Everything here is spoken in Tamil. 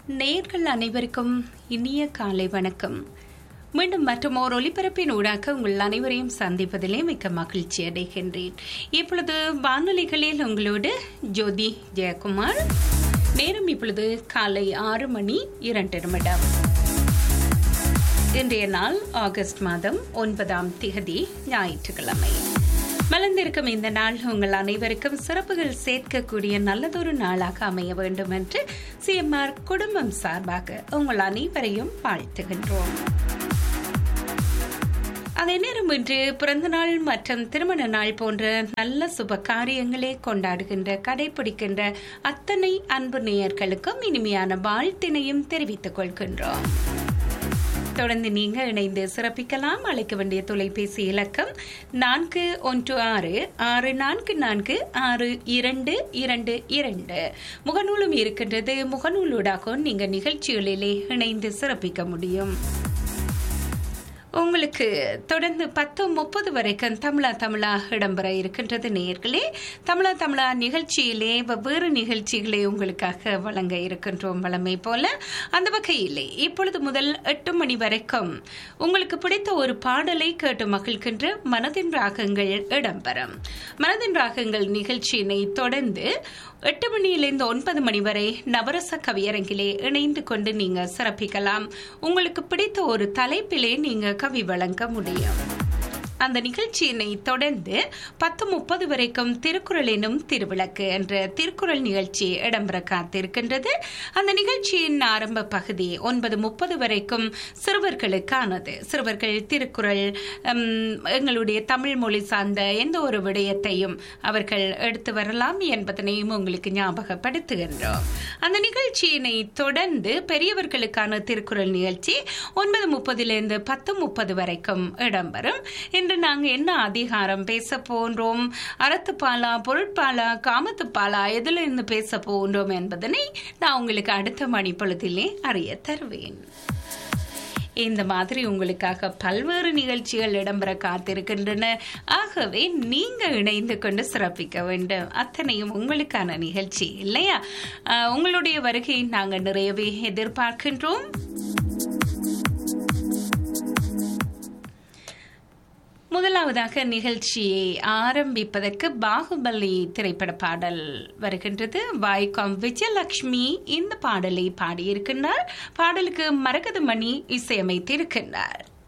நேர்கள் அனைவருக்கும் இனிய காலை வணக்கம் மீண்டும் மற்றும் ஓர் ஒலிபரப்பின் ஊடாக உங்கள் அனைவரையும் சந்திப்பதிலே மிக்க மகிழ்ச்சி அடைகின்றேன் இப்பொழுது வானொலிகளில் உங்களோடு ஜோதி ஜெயக்குமார் நேரம் இப்பொழுது காலை ஆறு மணி இரண்டு நிமிடம் இன்றைய நாள் ஆகஸ்ட் மாதம் ஒன்பதாம் திகதி ஞாயிற்றுக்கிழமை மலர்ந்திருக்கும் இந்த நாள் உங்கள் அனைவருக்கும் சிறப்புகள் சேர்க்கக்கூடிய நல்லதொரு நாளாக அமைய வேண்டும் என்று சிஎம்ஆர் குடும்பம் சார்பாக உங்கள் அனைவரையும் வாழ்த்துகின்றோம் அதே நேரம் இன்று பிறந்தநாள் மற்றும் திருமண நாள் போன்ற நல்ல சுப காரியங்களை கொண்டாடுகின்ற கடைபிடிக்கின்ற அத்தனை அன்பு நேயர்களுக்கும் இனிமையான வாழ்த்தினையும் தெரிவித்துக் கொள்கின்றோம் தொடர்ந்து நீங்க இணைந்து சிறப்பிக்கலாம் அழைக்க வேண்டிய தொலைபேசி இலக்கம் நான்கு ஒன்று ஆறு ஆறு நான்கு நான்கு ஆறு இரண்டு இரண்டு இரண்டு முகநூலும் இருக்கின்றது முகநூலூடாக நீங்க நிகழ்ச்சிகளிலே இணைந்து சிறப்பிக்க முடியும் உங்களுக்கு தொடர்ந்து பத்து முப்பது வரைக்கும் தமிழா தமிழா இடம்பெற இருக்கின்றது நேர்களே தமிழா தமிழா நிகழ்ச்சியிலே வெவ்வேறு நிகழ்ச்சிகளை உங்களுக்காக வழங்க இருக்கின்றோம் வளமை போல அந்த வகையிலே இப்பொழுது முதல் எட்டு மணி வரைக்கும் உங்களுக்கு பிடித்த ஒரு பாடலை கேட்டு மகிழ்கின்ற மனதின் ராகங்கள் இடம்பெறும் மனதின் ராகங்கள் நிகழ்ச்சியினை தொடர்ந்து எட்டு மணியிலிருந்து ஒன்பது மணி வரை நவரச கவியரங்கிலே இணைந்து கொண்டு நீங்க சிறப்பிக்கலாம் உங்களுக்கு பிடித்த ஒரு தலைப்பிலே நீங்க கவி வழங்க முடியும் அந்த நிகழ்ச்சியினை தொடர்ந்து பத்து முப்பது வரைக்கும் திருக்குறள் எனும் திருவிளக்கு என்ற திருக்குறள் நிகழ்ச்சி இடம்பெற காத்திருக்கின்றது அந்த நிகழ்ச்சியின் ஆரம்ப பகுதி ஒன்பது முப்பது வரைக்கும் சிறுவர்களுக்கானது சிறுவர்கள் திருக்குறள் எங்களுடைய தமிழ் மொழி சார்ந்த எந்த ஒரு விடயத்தையும் அவர்கள் எடுத்து வரலாம் என்பதனையும் உங்களுக்கு ஞாபகப்படுத்துகின்றோம் அந்த நிகழ்ச்சியினை தொடர்ந்து பெரியவர்களுக்கான திருக்குறள் நிகழ்ச்சி ஒன்பது முப்பதிலிருந்து பத்து முப்பது வரைக்கும் இடம்பெறும் இன்று நாங்க என்ன அதிகாரம் பேச போன்றோம் அறத்துப்பாலா பொருட்பாலா காமத்துப்பாலா எதுல இருந்து பேச போன்றோம் என்பதனை நான் உங்களுக்கு அடுத்த மணிப்பொழுதிலே அறிய தருவேன் இந்த மாதிரி உங்களுக்காக பல்வேறு நிகழ்ச்சிகள் இடம்பெற காத்திருக்கின்றன ஆகவே நீங்க இணைந்து கொண்டு சிறப்பிக்க வேண்டும் அத்தனையும் உங்களுக்கான நிகழ்ச்சி இல்லையா உங்களுடைய வருகையை நாங்கள் நிறையவே எதிர்பார்க்கின்றோம் முதலாவதாக நிகழ்ச்சியை ஆரம்பிப்பதற்கு பாகுபலி திரைப்பட பாடல் வருகின்றது வாய்காம் விஜயலட்சுமி இந்த பாடலை பாடியிருக்கின்றார் பாடலுக்கு மரகத மணி இசையமைத்திருக்கின்றார்